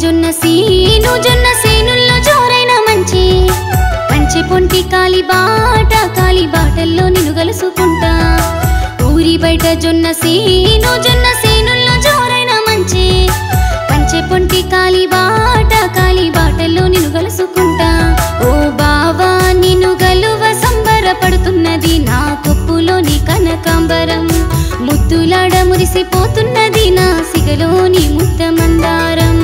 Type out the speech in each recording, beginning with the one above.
జొన్న సీను జొన్న సేనుల్లో జోరైన మంచి పంచె పొంటి కాలి బాట కాలి బాటల్లో నిన్ను కలుసుకుంటా ఊరి బయట జొన్న సీను జొన్న సేనుల్లో జోరైన మంచి పంచె పొంటి కాలి బాట కాలి బాటల్లో నిన్ను కలుసుకుంటా ఓ బావా నిన్ను గలువ సంబరపడుతున్నది నా కొప్పులోని కనకాంబరం ముద్దులాడ మురిసిపోతున్నది నా సిగలోని ముద్ద మందారం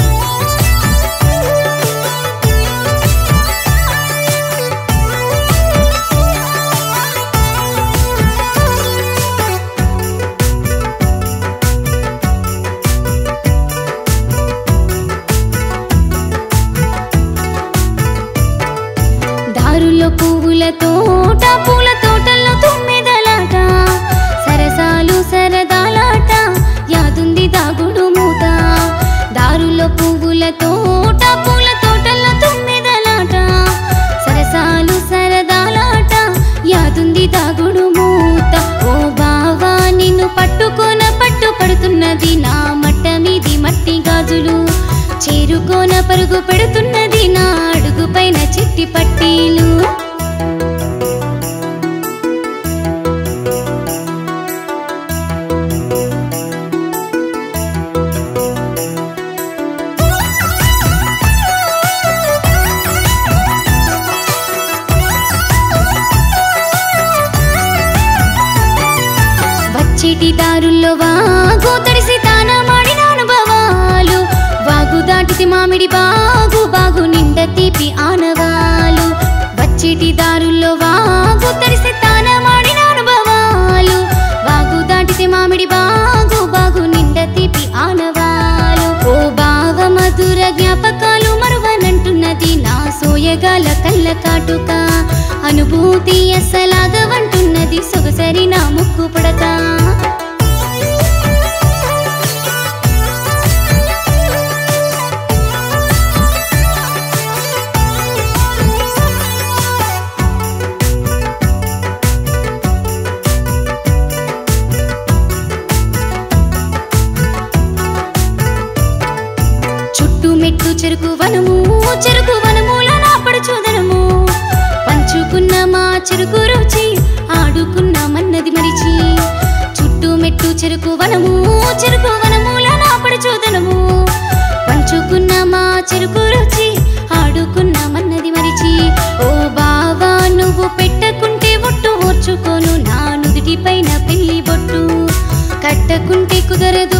దారుల్లో పువ్వుల తోట పూల తోటల్లో తుమ్మెదలాట సరసాలు సరదాలాట యాదుంది దాగుడు మూత దారుల్లో పువ్వుల తోట పూల తోటల్లో తుమ్మెదలాట సరసాలు సరదాలాట యాదుంది దాగుడు మూత ఓ బావా నిన్ను పట్టుకోన పట్టు పడుతున్నది నా మట్ట మీది మట్టి గాజులు చేరుకోన పరుగు పెడుతున్నది నా అడుగు పైన చిట్టి పట్టీలు వచ్చేటి దారుల్లో వాగు తడిసి తానమాడిన అనుభవాలు వాగు దాటితే మామిడి బాగు బాగు నిండ తీపి ఆనవాలు వచ్చేటి దారుల్లో వాగు తడిసి తానమాడిన అనుభవాలు వాగు దాటితే మామిడి బాగు బాగు నిండ తీపి ఆనవాలు ఓ బావ మధుర జ్ఞాపకాలు మరువనంటున్నది నా సోయగాల కళ్ళ కాటుక అనుభూతి అస్సలాగవంటున్నది సొగసరి నా ముక్కు పడక చుట్టూ మెట్టు చెరుకు వనము చెరుకు వనముల నా పడుచోదనము పంచుకున్న మా చెరుకు రుచి ఆడుకున్నామన్నది మరిచి చుట్టూ మెట్టు చెరుకు వనము చెరుకు వనముల నా పడుచోదనము పంచుకున్న మా చెరుకు రుచి ఆడుకున్నామన్నది మరిచి ఓ బావా నువ్వు పెట్టకుంటే ఒట్టు ఓర్చుకోను నా నుదుటి పైన పెళ్లి బొట్టు కట్టకుంటే కుదరదు